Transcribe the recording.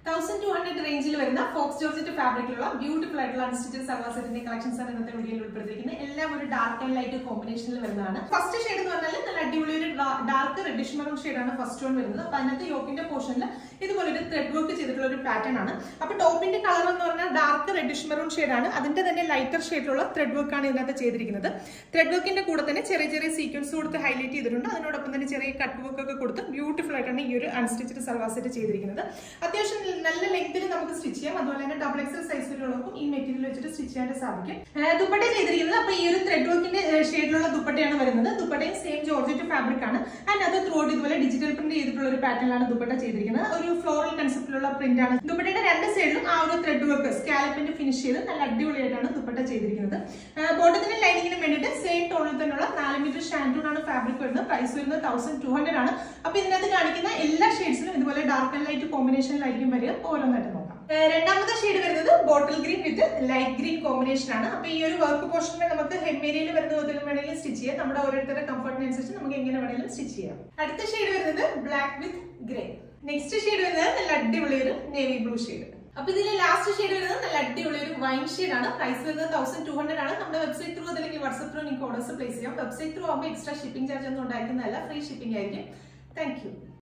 thousand two hundred റേഞ്ചിൽ വരുന്ന faux georgette ഫാബ്രിക്കിലുള്ള ബ്യൂട്ടിഫുൾ ആയിട്ടുള്ള അൺസ്റ്റിച്ചഡ് സൽവാർ സെറ്റിന്റെ കളക്ഷൻസ് ആണ് ഇന്നത്തെ വീഡിയോയിൽ ഉൾപ്പെടുത്തിയിരിക്കുന്നത് എല്ലാം ഒരു ഡാർക്ക് ആൻഡ് ലൈറ്റ് കോമ്പിനേഷനിൽ വരുന്നതാണ് ഫസ്റ്റ് ഷെയ്ഡ് എന്ന് പറഞ്ഞാൽ നല്ല അടിപൊളി ഒരു ഡാർക്ക് റെഡിഷ് മെറൂൺ ഷെയ്ഡാണ് ഫസ്റ്റ് വൺ വരുന്നത് അപ്പൊ അതിനകത്ത് യോക്കിന്റെ പോർഷനിൽ ഇതുപോലെ ഒരു ത്രെഡ് വർക്ക് ചെയ്തിട്ടുള്ള ഒരു പാറ്റേൺ ആണ് അപ്പൊ ടോപ്പിന്റെ കളർ എന്ന് പറഞ്ഞാൽ ഡാർക്ക് റെഡിഷ് മെറൂൺ ഷെയ്ഡാണ് അതിന്റെ തന്നെ ലൈറ്റർ ഷെയ്ഡിലുള്ള ത്രെഡ് വർക്ക് ആണ് ഇതിനകത്ത് ചെയ്തിരിക്കുന്നത് ത്രെഡ് വർക്കിന്റെ കൂടെ തന്നെ ചെറിയ ചെറിയ സീക്വൻസ് കൊടുത്ത് ഹൈലൈറ്റ് ചെയ്തിട്ടുണ്ട് അതിനോടൊപ്പം തന്നെ ചെറിയ കട്ട് വർക്ക് ഒക്കെ കൊടുത്ത് ബ്യൂട്ടിഫുൾ ആയിട്ടാണ് ഈ ഒരു അൺസ്റ്റിച്ചഡ് സൽവാർ സെറ്റ് ചെയ്തിരിക്കുന്നത് അത്യാവശ്യം നല്ല ലെങ്തിൽ നമുക്ക് സ്റ്റിച്ച് ചെയ്യാം അതുപോലെ തന്നെ ഡബിൾ എക്സൽ സൈസിലുള്ളവർക്കും ഈ മെറ്റീരിയൽ വെച്ചിട്ട് സ്റ്റിച്ച് ചെയ്യാനായിട്ട് സാധിക്കും ഏഹ് ദുപ്പട്ട ചെയ്തിരിക്കുന്നത് അപ്പൊ ഈ ഒരു ത്രെഡ് വർക്കിന്റെ ഷെയ്ഡിലുള്ള ദുപ്പട്ടയാണ് വരുന്നത് ദുപ്പട്ടയും സെയിം ജോർജറ്റ് ഫാബ്രിക് ആണ് ആൻഡ് അത് ത്രൂ ഇതുപോലെ ഡിജിറ്റൽ പ്രിന്റ് ചെയ്തിട്ടുള്ള ഒരു പാറ്റേണിലാണ് ദുപ്പട്ട ചെയ്തിരിക്കുന്നത് ഒരു ഫ്ലോറൽ കൺസെപ്റ്റിലുള്ള പ്രിന്റ് ആണ് ദുപ്പട്ടയുടെ രണ്ട് സൈഡിലും ആ ഒരു ത്രെഡ് വർക്ക് സ്കാലപ്പിന്റെ ഫിനിഷ് ചെയ്ത് നല്ല അടിപൊളിയായിട്ടാണ് ദുപ്പട്ട ചെയ്തിരിക്കുന്നത് ബോട്ടത്തിന്റെ ലൈനിങ്ങിന് വേണ്ടിയിട്ട് സെയിം ടോണിൽ തന്നെയുള്ള നാല് മീറ്റർ ഷാൻഡൂൺ ആണ് ഫാബ്രിക് വരുന്നത് പ്രൈസ് വരുന്നത് തൗസൻഡ് ടു ഹൺഡ്രഡ് ആണ് അപ്പൊ ഇതിനകത്ത് കാണിക്കുന്ന എല്ലാ ഷെയ്ഡ്സിലും ഇതുപോലെ ഡാർക്ക് ആൻഡ് ലൈറ്റ് കോമ്പിനേഷനിലായിരിക്കും വരിക ഓരോന്നായിട്ട് നോക്കാം ഏഹ് രണ്ടാമത്തെ ഷെയ്ഡ് വരുന്നത് bottle green with light green combination ആണ് അപ്പൊ ഈ ഒരു വർക്ക് പോർഷനിൽ നമുക്ക് ഹെമ്മേരിയയിൽ വരുന്ന വിധത്തിൽ വേണമെങ്കിലും സ്റ്റിച്ച് ചെയ്യാം നമ്മുടെ ഓരോരുത്തരുടെ കംഫർട്ടിനനുസരിച്ച് നമുക്ക് എങ്ങനെ വേണമെങ്കിലും സ്റ്റിച്ച് ചെയ്യാം അടുത്ത ഷെയ്ഡ് വരുന്നത് black with grey next shade വരുന്നത് നല്ല അടിപൊളി ഒരു നേവി ബ്ലൂ ഷെയ്ഡ് അപ്പൊ ഇതിൽ ലാസ്റ്റ് ഷെയ്ഡ് വരുന്നത് നല്ല അടിപൊളി ഒരു വൈൻ ഷെയ്ഡ് ആണ് പ്രൈസ് വരുന്നത് തൗസൻഡ് ടു ഹൺഡ്രഡ് ആണ് നമ്മുടെ വെബ്സൈറ്റ് ത്രൂ അല്ലെങ്കിൽ വാട്സ്ആപ്പ് ത്രൂ നിങ്ങൾക്ക് ഓർഡേഴ്സ് പ്ലേസ് ചെയ്യാം വെബ്സൈറ്റ് ത്രൂ ആകുമ്പോൾ എക്സ്ട്രാ ഷിപ്പിംഗ് ചാർജ് ഒന്നും ഉണ്ടായിരിക്കുന്നതല്ല ഫ്രീ ഷിപ്പിംഗ് ആയിരിക്കും താങ്ക് യു